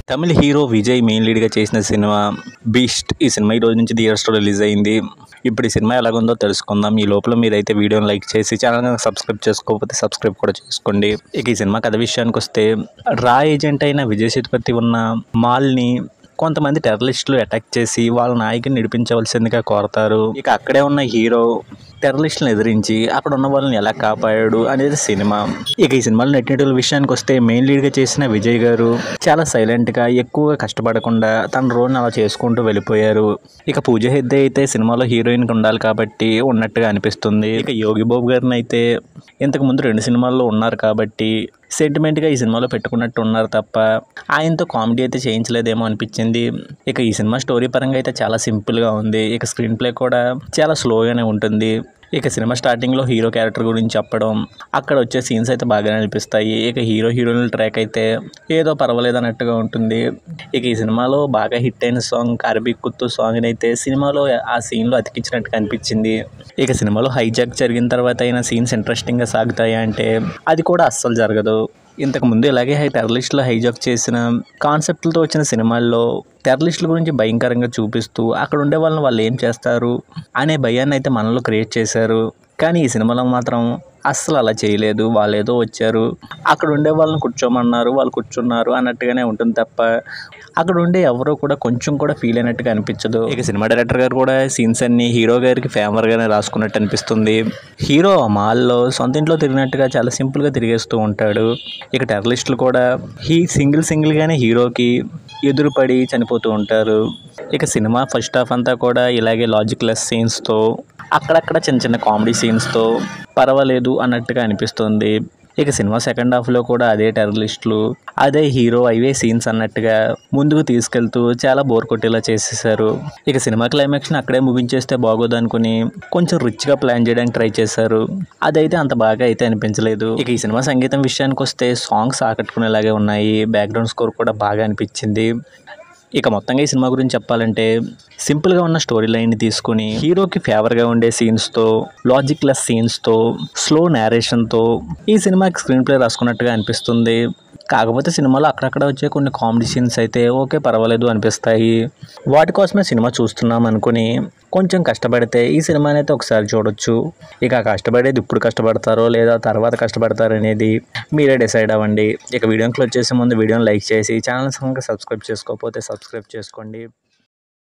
తమిళ hero Vijay main లీడ్గా చేసిన cinema beast ఈ సినిమా ఈ రోజు నుంచి థియేటర్స్లో రిలీజ్ అయింది ఇప్పుడు ఈ సినిమా ఎలాగుందో తెలుసుకుందాం ఈ లోపల మీరైతే వీడియోని లైక్ చేసి ఛానల్ సబ్స్క్రైబ్ చేసుకోకపోతే సబ్స్క్రైబ్ కూడా చేసుకోండి ఇక ఈ సినిమా కథ విషయానికి వస్తే రా ఏజెంట్ అయిన విజయ్ సేతుపతి ఉన్న మాల్ని కొంతమంది టెర్రలిస్టులు అటాక్ చేసి వాళ్ళ నాయకుని నడిపించవలసిందిగా కోరతారు ఇక అక్కడే ఉన్న హీరో టెర్రలిస్టులను ఎదిరించి అక్కడ ఉన్న వాళ్ళని ఎలా కాపాడాడు అనేది సినిమా ఇక ఈ సినిమాలో నటినటుల విషయానికి వస్తే మెయిన్ లీడ్గా చేసిన విజయ్ గారు చాలా సైలెంట్గా ఎక్కువగా కష్టపడకుండా తన రోల్ని అలా చేసుకుంటూ వెళ్ళిపోయారు ఇక పూజ హెగ్డే అయితే సినిమాలో హీరోయిన్కి ఉండాలి కాబట్టి ఉన్నట్టుగా అనిపిస్తుంది ఇక యోగి బాబు గారిని అయితే ఇంతకు ముందు రెండు సినిమాల్లో ఉన్నారు కాబట్టి సెంటిమెంట్గా ఈ సినిమాలో పెట్టుకున్నట్టు ఉన్నారు తప్ప ఆయనతో కామెడీ అయితే చేయించలేదేమో అనిపించింది ఇక ఈ సినిమా స్టోరీ పరంగా అయితే చాలా సింపుల్గా ఉంది ఇక స్క్రీన్ ప్లే కూడా చాలా స్లోగానే ఉంటుంది ఇక సినిమా స్టార్టింగ్లో హీరో క్యారెక్టర్ గురించి చెప్పడం అక్కడ వచ్చే సీన్స్ అయితే బాగానే అనిపిస్తాయి ఇక హీరో హీరోయిన్ ట్రాక్ అయితే ఏదో పర్వాలేదు అన్నట్టుగా ఉంటుంది ఇక ఈ సినిమాలో బాగా హిట్ అయిన సాంగ్ కార్బీ కుత్తు సాంగ్ అయితే సినిమాలో ఆ సీన్లో అతికించినట్టుగా అనిపించింది ఇక సినిమాలో హైజాక్ జరిగిన తర్వాత అయిన సీన్స్ ఇంట్రెస్టింగ్గా సాగుతాయా అంటే అది కూడా అస్సలు జరగదు ఇంతకు ముందు ఇలాగే హై టెర్రలిస్టులు హైజాక్ చేసిన కాన్సెప్ట్లతో వచ్చిన సినిమాల్లో టెర్రలిస్టుల గురించి భయంకరంగా చూపిస్తూ అక్కడ ఉండే వాళ్ళని వాళ్ళు ఏం చేస్తారు అనే భయాన్ని అయితే మనలో క్రియేట్ చేశారు కానీ ఈ సినిమాలో మాత్రం అస్సలు అలా చేయలేదు వాళ్ళు ఏదో వచ్చారు అక్కడ ఉండే వాళ్ళని కూర్చోమన్నారు వాళ్ళు కూర్చున్నారు అన్నట్టుగానే ఉంటుంది తప్ప అక్కడ ఉండే ఎవరో కూడా కొంచెం కూడా ఫీల్ అయినట్టుగా అనిపించదు ఇక సినిమా డైరెక్టర్ గారు కూడా సీన్స్ అన్ని హీరో గారికి ఫేవర్గానే రాసుకున్నట్టు అనిపిస్తుంది హీరో ఆ మాల్లో సొంత ఇంట్లో తిరిగినట్టుగా చాలా సింపుల్గా తిరిగేస్తూ ఉంటాడు ఇక టెర్రలిస్టులు కూడా హీ సింగిల్ సింగిల్గానే హీరోకి ఎదురుపడి చనిపోతూ ఉంటారు ఇక సినిమా ఫస్ట్ హాఫ్ అంతా కూడా ఇలాగే లాజిక్ లెస్ సీన్స్తో అక్కడక్కడ చిన్న చిన్న కామెడీ సీన్స్తో పర్వాలేదు అన్నట్టుగా అనిపిస్తుంది ఇక సినిమా సెకండ్ హాఫ్లో కూడా అదే టెర్రలిస్టులు అదే హీరో అవే సీన్స్ అన్నట్టుగా ముందుకు తీసుకెళ్తూ చాలా బోర్ కొట్టేలా చేసేసారు ఇక సినిమా క్లైమాక్స్ని అక్కడే ముగించేస్తే బాగోదు అనుకుని కొంచెం రిచ్గా ప్లాన్ చేయడానికి ట్రై చేశారు అదైతే అంత బాగా అయితే అనిపించలేదు ఇక ఈ సినిమా సంగీతం విషయానికి వస్తే సాంగ్స్ ఆకట్టుకునేలాగే ఉన్నాయి బ్యాక్గ్రౌండ్ స్కోర్ కూడా బాగా అనిపించింది ఇక మొత్తంగా ఈ సినిమా గురించి చెప్పాలంటే సింపుల్గా ఉన్న స్టోరీ లైన్ని తీసుకుని హీరోకి ఫేవర్గా ఉండే సీన్స్తో లాజిక్ లెస్ సీన్స్తో స్లో నేరేషన్తో ఈ సినిమాకి స్క్రీన్ ప్లే రాసుకున్నట్టుగా అనిపిస్తుంది కాకపోతే సినిమాలో అక్కడక్కడ వచ్చే కొన్ని కామెడీ సీన్స్ అయితే ఓకే పర్వాలేదు అనిపిస్తాయి వాటి కోసమే సినిమా చూస్తున్నాం అనుకుని కొంచెం కష్టపడితే ఈ సినిమాని అయితే ఒకసారి చూడొచ్చు ఇక ఆ కష్టపడేది ఇప్పుడు కష్టపడతారో లేదా తర్వాత కష్టపడతారో అనేది మీరే డిసైడ్ అవ్వండి ఇక వీడియోని క్లోజ్ చేసే ముందు వీడియోని లైక్ చేసి ఛానల్ సబ్స్క్రైబ్ చేసుకోకపోతే సబ్స్క్రైబ్ చేసుకోండి